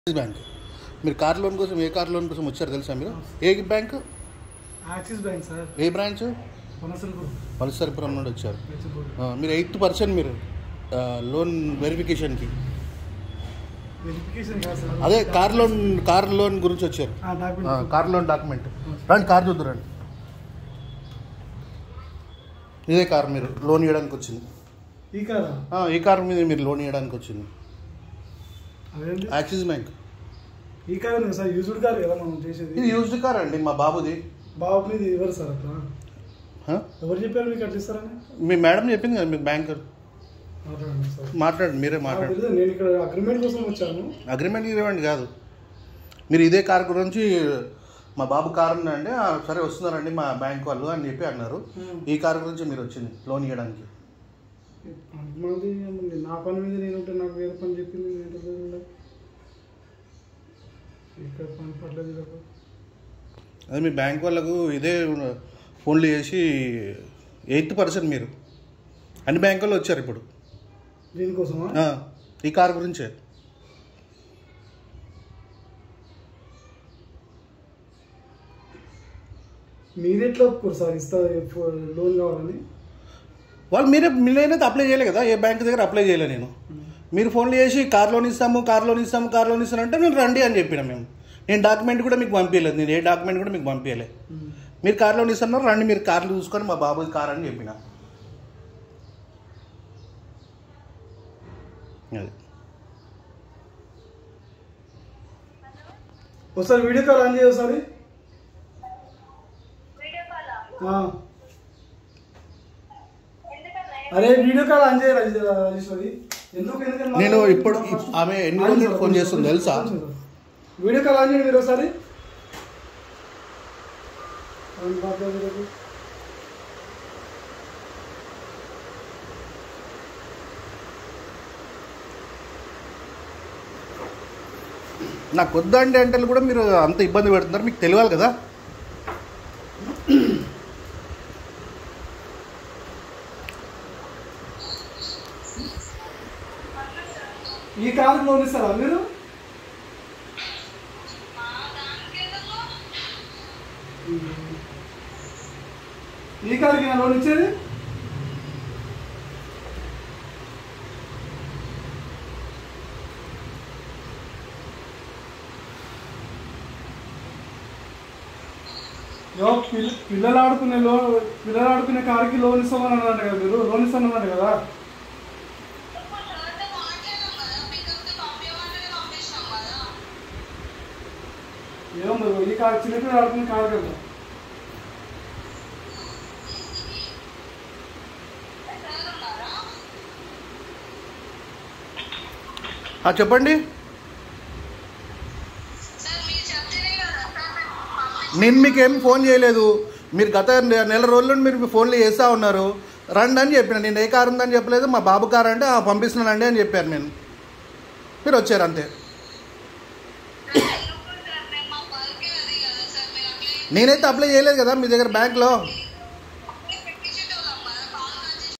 Axis bank మీరు car loan కోసం ఏ కార్ లోన్ కోసం వచ్చారు తెలుసా మీరు ఏ బ్యాంక్ యాక్సిస్ బ్యాంక్ సార్ ఏ బ్రాంచ్ వనసలపురం పలసరిపురం నుండి వచ్చారు పెంచబోడు ఆ, మీరు ఎయిత్ పర్సెంట్ మీరు ఆ, లోన్ వెరిఫికేషన్కి వెరిఫికేషన్ కాదు సార్ అదే కార్ లోన్ కార్ లోన్ గురించి వచ్చారు ఆ, ఆ, డాక్యుమెంట్ కార్ లోన్ డాక్యుమెంట్ రండి కార్ చూద్దు రండి ఇదే కార్ మీరు లోన్ ఇవ్వడానికి వచ్చింది ఈ కాదా ఆ, ఈ కార్ మీద మీరు లోన్ ఇవ్వడానికి వచ్చింది అదేంటి యాక్సిస్ బ్యాంక్ ఈ కార్ ఉంది సార్ యూజ్డ్ కార్ కదా మనం చేసేది ఇది యూజ్డ్ కార్ అండి మా బాబుది బాబు మీద ఇవ్వరు సార్ అట్లా ఆ? ఎవరు చెప్పారు మీకు అట్లా ఇస్తారని మీ మేడం చెప్పింది కదా మీకు బ్యాంకర్ మాట్లాడండి సార్ మాట్లాడండి మీరే నాకు మాట్లాడండి తెలియదు నేను ఇక్కడ అగ్రిమెంట్ కోసం వచ్చాను అగ్రిమెంట్ ఇవ్వండి కాదు మీరు ఇదే కార్ గురించి మా బాబు కార్ ఉందంటే "ఆ, సరే వస్తున్నారండి మా బ్యాంక్ వాళ్ళు అని చెప్పి అన్నారు ఈ కార్ గురించి మీరు వచ్చింది లోన్ ఇవ్వడానికి మనది ఏముంది? నా పని మీద నేను ఉంటే నాకు వేరే పని చెప్పింది నేను ఎంత దూరం ఉండాలి? ఇక్కడ పని పర్లేదు కదా అదే మీ బ్యాంక్ వాళ్ళకు ఇదే ఫోన్లు చేసి ఎయిత్ పర్సెంట్ మీరు అన్ని బ్యాంక్ వాళ్ళు వచ్చారు ఇప్పుడు దీనికోసమా ఆ, ఈ కార్ గురించే మీరు ఎట్లా ఒప్పుకోరు సార్ ఇస్తా లోన్ కావాలని వాళ్ళు మీరే మీరైతే అప్లై చేయలే కదా ఏ బ్యాంక్ దగ్గర అప్లై చేయలే నేను మీరు ఫోన్లు చేసి కార్ లోన్ ఇస్తాము కార్ లోన్ ఇస్తాము కార్ లోన్ ఇస్తానంటే నేను రండి అని చెప్పిన మేము నేను డాక్యుమెంట్ కూడా మీకు పంపించలేదు నేను ఏ డాక్యుమెంట్ కూడా మీకు పంపించలే మీరు కార్ లోన్ ఇస్తున్నారు రండి మీరు కార్లు చూసుకొని మా బాబు కార్ అని చెప్పిన అది ఒకసారి వీడియో కాల్ ఆన్ చేయ ఒకసారి వీడియో కాలా ఆ. ఎందుకన్నా అరే వీడియో కాల్ ఆన్ చేయ రాజేశ్వరి రాజేశ్వరి. ఎందుకు ఎందుకని నేను ఇప్పుడు ఆమె ఎన్ని రోజులు నుండి ఫోన్ చేస్తుంది తెలుసా? వీడియో కాల్ ఆన్ చేయండి మీరు ఒకసారి అవును, మాట్లాడు మీరు. నాకు వద్దండి అంటే కూడా మీరు అంత ఇబ్బంది పెడుతున్నారు మీకు తెలియాలి కదా ఈ కార్ లోన్ ఇస్తారా మీరు ఈ కార్కి నా లోన్ ఇచ్చేది యో, పిల్ల- పిల్లలు ఆడుకునే లోన్ పిల్లలు ఆడుకునే కార్కి లోన్ ఇస్తామని అన్నారు కదా మీరు లోన్ ఇస్తామన్నారు కదా ఇప్పుడు సార్తో మాట్లాడాం కదా పికప్కి పంపించమంటే పంపించినాం కదా ఏమో మరి ఈ కార్ చిన్నపిల్లలు ఆడుకునే కార్ కదా సార్ ఉన్నారా ఆ, చెప్పండి సార్ మీరు చెప్తేనే కదా సార్ మేము పంపించాం నేను మీకేం ఫోన్ చేయలేదు మీరు గత నె- నెల రోజుల నుండి మీరు ఫోన్లు చేస్తూ ఉన్నారు రండి అని చెప్పిన నేను ఏ కారు ఉందని చెప్పలేదు మా బాబు కారు అంటే "ఆ, పంపిస్తున్నానండి అని చెప్పాను నేను మీరు వచ్చారు అంతే సార్ ఎందుకు సార్ మేము మా వర్కే అది కదా సార్ మీరు అట్లా నేనైతే అప్లై చేయలేదు కదా మీ దగ్గర బ్యాంక్లో ఈ